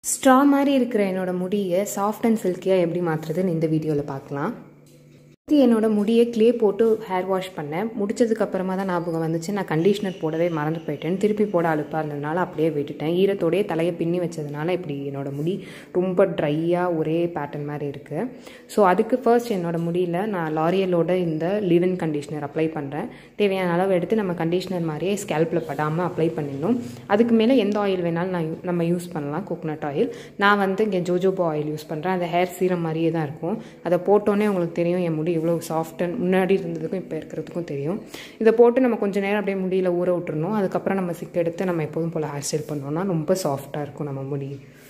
straw மாதிரி இருக்கிற என்னோட முடியை சாஃப்ட் அண்ட் சில்கியாக எப்படி மாற்றுறதுன்னு இந்த வீடியோவில் பார்க்கலாம் இது என்னோட முடியை க்ளே போட்டு ஹேர் வாஷ் பண்ணேன் முடிச்சதுக்கு அப்புறமா தான் ஞாபகம் வந்துச்சு நான் கண்டிஷ்னர் போடவே மறந்து போயிட்டேன் திருப்பி போட அழுப்பாக இருந்ததுனால அப்படியே விட்டுட்டேன் ஈரத்தோடயே தலையை பின்னி வச்சதுனால இப்படி என்னோட முடி ரொம்ப ட்ரையாக ஒரே பேட்டர்ன் மாதிரி இருக்குது ஸோ அதுக்கு ஃபர்ஸ்ட் என்னோட முடியில் நான் லாரியலோட இந்த லிவன் கண்டிஷ்னர் அப்ளை பண்ணுறேன் தேவையான அளவு எடுத்து நம்ம கண்டிஷ்னர் மாதிரியே ஸ்கேல்பில் படாமல் அப்ளை பண்ணிடணும் அதுக்கு மேலே எந்த ஆயில் வேணாலும் நான் நம்ம யூஸ் பண்ணலாம் கோகனட் ஆயில் நான் வந்து இங்கே ஜோஜோபோ ஆயில் யூஸ் பண்ணுறேன் அந்த ஹேர் சீரம் மாதிரியே தான் இருக்கும் அதை போட்டோன்னே உங்களுக்கு தெரியும் என் முடி எவ்வளோ சாஃப்ட் அண்ட் முன்னாடி இருந்ததுக்கும் இப்போ இருக்கிறதுக்கும் தெரியும் இதை போட்டு நம்ம கொஞ்சம் நேரம் அப்படியே முடியில் ஊற விட்டுறணும் அதுக்கப்புறம் நம்ம சிக்க எடுத்து நம்ம எப்போதும் போல் ஹேர் ஸ்டைல் பண்ணோம்னா ரொம்ப சாஃப்டாக இருக்கும் நம்ம முடி